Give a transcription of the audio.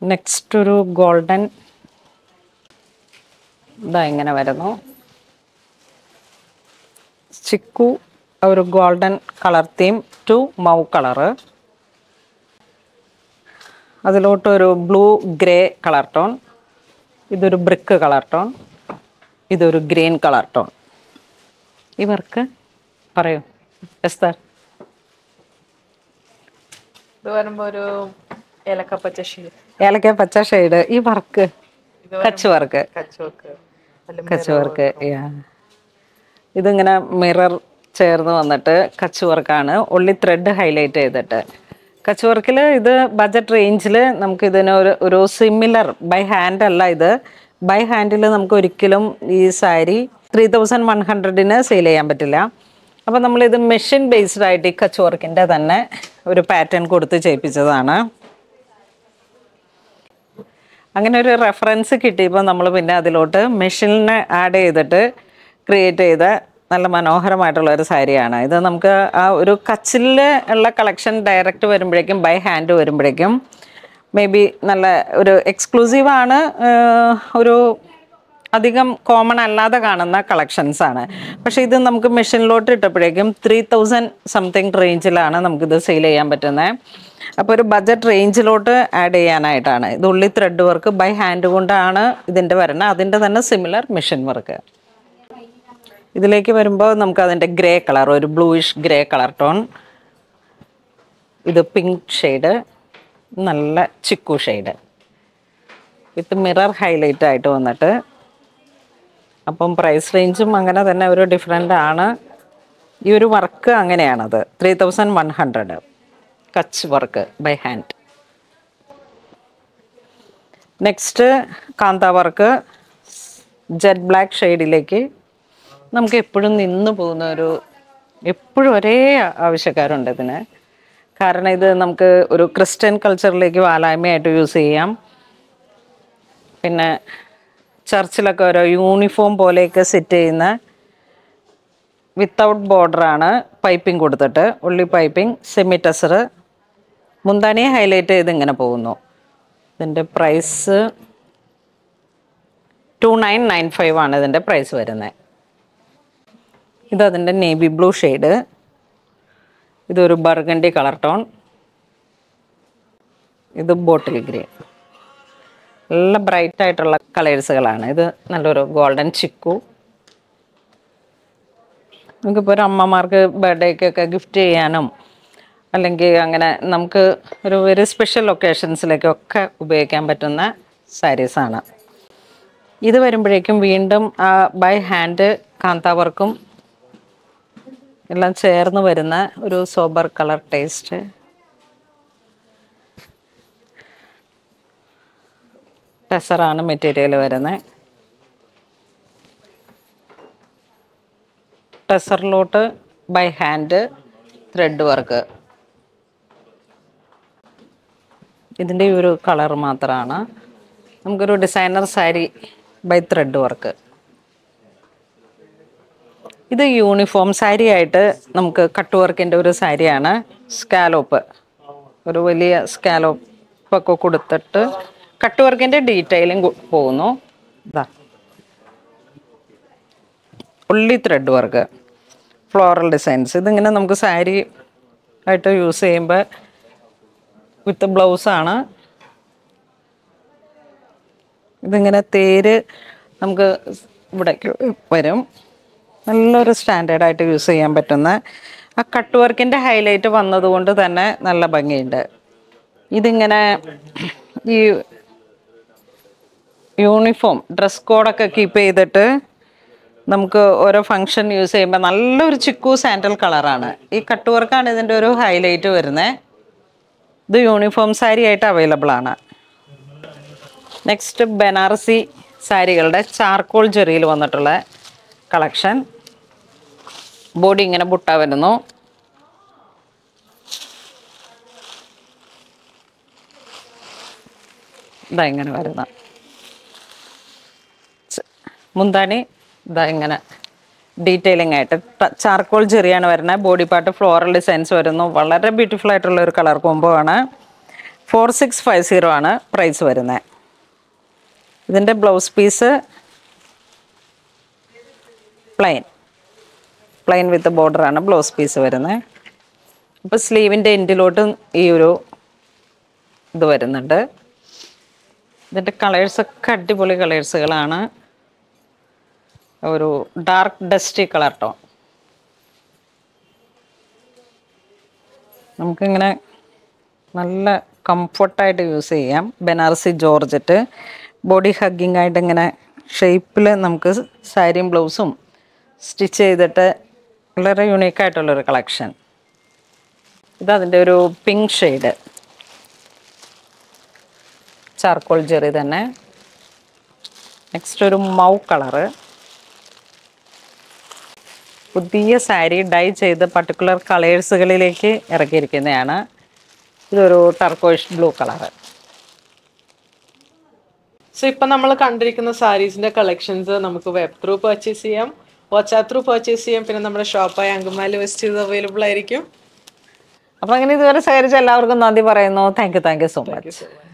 next ഒരു golden ഇതാ ഇങ്ങനെ വരുന്നു ചിക്കു ഒരു golden colour theme to mauve colour അതിലോട്ടൊരു ബ്ലൂ ഗ്രേ കളർ ടോൺ ഇതൊരു ബ്രിക്ക് കളർ ടോൺ ഇതൊരു ഗ്രീൻ കളർ ടോൺ ഈ വർക്ക് പറയൂ എസ്താർ ഇത് വരുമ്പോ ഒരു ഏലക്കപ്പച്ച ഷീ ഏലക്ക പച്ച ഷെയ്ഡ് ഈ വർക്ക് കച്ച് വർക്ക് കച്ചുവക്ക് കച്ച് വർക്ക് ഇതിങ്ങനെ മിറർ ചേർന്ന് വന്നിട്ട് കച്ച് വർക്കാണ് ഉള്ളി ത്രെഡ് ഹൈലൈറ്റ് ചെയ്തിട്ട് കച്ച് വർക്കിൽ ഇത് ബജറ്റ് റേഞ്ചിൽ നമുക്ക് ഇതിന് ഒരു ഒരു സിമിലർ ബൈ ഹാൻഡ് അല്ല ഇത് ബൈ ഹാൻഡിൽ നമുക്ക് ഒരിക്കലും ഈ സാരി ത്രീ തൗസൻഡ് വൺ ഹൺഡ്രഡിന് സെയിൽ ചെയ്യാൻ പറ്റില്ല അപ്പോൾ നമ്മളിത് മെഷീൻ ബേസ്ഡ് ആയിട്ട് ഈ കച്ച് വർക്കിൻ്റെ തന്നെ ഒരു പാറ്റേൺ കൊടുത്ത് ചെയ്യിപ്പിച്ചതാണ് അങ്ങനെ ഒരു റെഫറൻസ് കിട്ടിയപ്പോൾ നമ്മൾ പിന്നെ അതിലോട്ട് മെഷീനിനെ ആഡ് ചെയ്തിട്ട് ക്രിയേറ്റ് ചെയ്ത നല്ല മനോഹരമായിട്ടുള്ള ഒരു സാരിയാണ് ഇത് നമുക്ക് ആ ഒരു കച്ചിൽ ഉള്ള കളക്ഷൻ ഡയറക്റ്റ് വരുമ്പോഴേക്കും ബൈ ഹാൻഡ് വരുമ്പോഴേക്കും മേ ബി നല്ല ഒരു എക്സ്ക്ലൂസീവാണ് ഒരു അധികം കോമൺ അല്ലാതെ കാണുന്ന കളക്ഷൻസ് ആണ് പക്ഷേ ഇത് നമുക്ക് മെഷീനിലോട്ട് ഇട്ടപ്പോഴേക്കും ത്രീ തൗസൻഡ് സംതിങ് റേഞ്ചിലാണ് നമുക്കിത് സെയിൽ ചെയ്യാൻ പറ്റുന്നത് അപ്പോൾ ഒരു ബജറ്റ് റേഞ്ചിലോട്ട് ആഡ് ചെയ്യാനായിട്ടാണ് ഇത് ഉള്ളി ത്രെഡ് വർക്ക് ബൈ ഹാൻഡ് കൊണ്ടാണ് ഇതിൻ്റെ വരുന്നത് അതിൻ്റെ തന്നെ സിമിലർ മെഷീൻ വർക്ക് ഇതിലേക്ക് വരുമ്പോൾ നമുക്ക് അതിൻ്റെ ഗ്രേ കളർ ഒരു ബ്ലൂയിഷ് ഗ്രേ കളർ ടോൺ ഇത് പിങ്ക് ഷെയ്ഡ് നല്ല chikku shade with mirror highlight ആയിട്ട് വന്നിട്ട് അപ്പം പ്രൈസ് റേഞ്ചും അങ്ങനെ തന്നെ ഒരു ഡിഫറെൻ്റ് ആണ് ഈ ഒരു വർക്ക് അങ്ങനെയാണത് three thousand one hundred Kutch work by hand next kantha work jet black ഷെയ്ഡിലേക്ക് നമുക്ക് എപ്പോഴും നിന്ന് പോകുന്ന ഒരു എപ്പോഴും ഒരേ ആവശ്യക്കാരുണ്ട് ഇതിന് കാരണം ഇത് നമുക്ക് ഒരു ക്രിസ്ത്യൻ കൾച്ചറിലേക്ക് വാലായ്മയായിട്ട് യൂസ് ചെയ്യാം പിന്നെ ചർച്ചിലൊക്കെ ഓരോ യൂണിഫോം പോലെയൊക്കെ സെറ്റ് ചെയ്യുന്ന വിത്തൗട്ട് ബോർഡറാണ് പൈപ്പിംഗ് കൊടുത്തിട്ട് ഉള്ളി പൈപ്പിംഗ് സെമി ടെസർ മുന്താനിയെ ഹൈലൈറ്റ് ചെയ്ത് ഇങ്ങനെ പോകുന്നു ഇതിൻ്റെ price two nine nine five ആണ് ഇതിൻ്റെ പ്രൈസ് വരുന്നത് ഇതതിൻ്റെ നേവി ബ്ലൂ ഷെയ്ഡ് ഇതൊരു ബർഗണ്ടി കളർ ടോൺ ഇത് ബോട്ടിൽ ഗ്രീൻ നല്ല ബ്രൈറ്റ് ആയിട്ടുള്ള കളേഴ്സുകളാണ് ഇത് നല്ലൊരു ഗോൾഡൻ ചിക്കു നമുക്കിപ്പോൾ ഒരു അമ്മമാർക്ക് ബർത്ത്ഡേക്കൊക്കെ ഗിഫ്റ്റ് ചെയ്യാനും അല്ലെങ്കിൽ അങ്ങനെ നമുക്ക് ഒരു വെരി സ്പെഷ്യൽ ഒക്കേഷൻസിലേക്കൊക്കെ ഉപയോഗിക്കാൻ പറ്റുന്ന സാരീസാണ് ഇത് വരുമ്പോഴേക്കും വീണ്ടും ആ ബൈ ഹാൻഡ് കാന്ത വർക്കും എല്ലാം ചേർന്ന് വരുന്ന ഒരു സോബർ കളർ ടേസ്റ്റ് ടെസറാണ് മെറ്റീരിയൽ വരുന്നത് ടെസറിലോട്ട് ബൈ ഹാൻഡ് ത്രെഡ് വർക്ക് ഇതിൻ്റെ ഈ ഒരു കളർ മാത്രമാണ് നമുക്കൊരു designer sari by thread work ഇത് യൂണിഫോം സാരി ആയിട്ട് നമുക്ക് കട്ട് വർക്കിൻ്റെ ഒരു സാരിയാണ് സ്കാലോപ്പ് ഒരു വലിയ സ്കാലോപ്പ് ഒക്കെ കൊടുത്തിട്ട് കട്ട് വർക്കിൻ്റെ ഡീറ്റെയിലിംഗ് പോകുന്നു ഇതാ ഉള്ളി ത്രെഡ് വർക്ക് ഫ്ലോറൽ ഡിസൈൻസ് ഇതിങ്ങനെ നമുക്ക് സാരി ആയിട്ട് യൂസ് ചെയ്യുമ്പോൾ വിത്ത് ബ്ലൗസാണ് ഇതിങ്ങനെ തേര് നമുക്ക് ഇവിടേക്ക് വരും നല്ലൊരു സ്റ്റാൻഡേർഡായിട്ട് യൂസ് ചെയ്യാൻ പറ്റുന്ന ആ കട്ട് വർക്കിൻ്റെ ഹൈലൈറ്റ് വന്നതുകൊണ്ട് തന്നെ നല്ല ഭംഗിയുണ്ട് ഇതിങ്ങനെ ഈ യൂണിഫോം ഡ്രസ് കോഡൊക്കെ കീപ്പ് ചെയ്തിട്ട് നമുക്ക് ഓരോ ഫങ്ഷൻ യൂസ് ചെയ്യുമ്പോൾ നല്ലൊരു ചിക്കു സാൻഡൽ കളറാണ് ഈ കട്ട് വർക്കാണ് ഇതിൻ്റെ ഒരു ഹൈലൈറ്റ് വരുന്നത് ഇത് യൂണിഫോം സാരി ആയിട്ട് അവൈലബിൾ ആണ് നെക്സ്റ്റ് ബനാറസി സാരികളുടെ ചാർക്കോൾ ജെറിയിൽ വന്നിട്ടുള്ള കളക്ഷൻ ബോഡി ഇങ്ങനെ ബുട്ട വരുന്നു ഇതാ ഇങ്ങനെ വരുന്ന ച- മുന്താണി ഇതാ ഇങ്ങനെ ഡീറ്റെയിലിംഗ് ആയിട്ട് ചാർക്കോൾ ചെറിയാണ് വരുന്നത് ബോഡി പാർട്ട് ഫ്ലോറൽ ഡിസൈൻസ് വരുന്നു വളരെ ബ്യൂട്ടിഫുൾ ആയിട്ടുള്ള ഒരു കളർ കോംബോ ആണ് ഫോർ സിക്സ് ഫൈവ് സീറോ ആണ് പ്രൈസ് വരുന്നത് ഇതിൻ്റെ blouse piece plain plain with ബോർഡറാണ് ബ്ലൗസ് പീസ് വരുന്നത് അപ്പോൾ സ്ലീവിൻ്റെ എൻഡിലോട്ടും ഈ ഒരു ഇത് വരുന്നുണ്ട് ഇതിൻ്റെ കളേഴ്സൊക്കെ അടിപൊളി കളേഴ്സുകളാണ് ഒരു ഡാർക്ക് ഡസ്റ്റി കളർ ടോൺ നമുക്കിങ്ങനെ നല്ല കംഫർട്ടായിട്ട് യൂസ് ചെയ്യാം ബനാറസി ജോർജറ്റ് ബോഡി ഹഗ്ഗിങ് ആയിട്ട് ഇങ്ങനെ ഷേപ്പിൽ നമുക്ക് സാരിയും ബ്ലൗസും സ്റ്റിച്ച് ചെയ്തിട്ട് വളരെ യുണീക്കായിട്ടുള്ളൊരു കളക്ഷൻ ഇതതിൻ്റെ ഒരു പിങ്ക് ഷെയ്ഡ് ചാർക്കോൾ ജെറി തന്നെ നെക്സ്റ്റ് ഒരു മൗ കളറ് പുതിയ സാരി ഡൈ ചെയ്ത് പർട്ടിക്കുലർ കളേഴ്സുകളിലേക്ക് ഇറക്കിയിരിക്കുന്നതാണ് ഇതൊരു ടർക്കോയിഷ് ബ്ലൂ കളറ് സോ ഇപ്പൊ നമ്മൾ കണ്ടിരിക്കുന്ന സാരീസിന്റെ കളക്ഷൻസ് നമുക്ക് വെബ് ത്രൂ പർച്ചേസ് ചെയ്യാം വാട്സാപ്പ് ത്രൂ പർച്ചേസ് ചെയ്യാം പിന്നെ നമ്മുടെ ഷോപ്പായ അങ്കമാലി വെസ്റ്റ് ഇത് അവൈലബിൾ ആയിരിക്കും അപ്പോൾ അങ്ങനെ ഇതുവരെ സഹകരിച്ച എല്ലാവർക്കും നന്ദി പറയുന്നു thank you thank you so much